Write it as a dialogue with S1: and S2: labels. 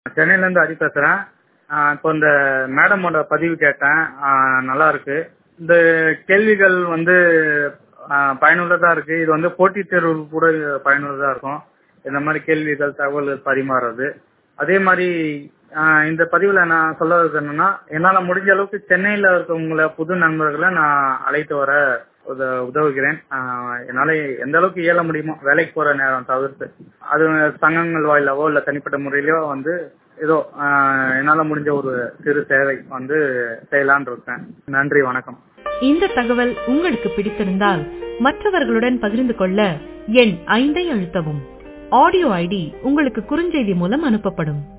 S1: சென்னையிலேருந்து ஹரி பேசுகிறேன் இப்போ இந்த மேடமோட பதிவு கேட்டேன் நல்லா இருக்கு இந்த கேள்விகள் வந்து பயனுள்ளதாக இருக்கு இது வந்து போட்டித் தேர்வுக்கு கூட பயனுள்ளதாக இருக்கும் இந்த மாதிரி கேள்விகள் தகவல்கள் பரிமாறுறது அதே மாதிரி இந்த பதிவில் நான் சொல்ல வர்றது என்னன்னா என்னால் முடிஞ்ச அளவுக்கு சென்னையில் இருக்கவங்கள புது நண்பர்களை நான் அழைத்து வர உத உதவுகிறேன் என்னால் எந்த அளவுக்கு இயல முடியுமோ வேலைக்கு போகிற நேரம் தவிர்த்து அது சங்கங்கள் வாயிலாவோ இல்லை தனிப்பட்ட முறையிலோ வந்து ஏதோ என்னால் முடிஞ்ச ஒரு சிறு சேவை வந்து செய்யலான் இருக்கேன் நன்றி வணக்கம்
S2: இந்த தகவல் உங்களுக்கு பிடித்திருந்தால் மற்றவர்களுடன் பகிர்ந்து கொள்ள எண் ஐந்தை அழுத்தவும் ஆடியோ ஐடி உங்களுக்கு குறுஞ்செய்தி மூலம் அனுப்பப்படும்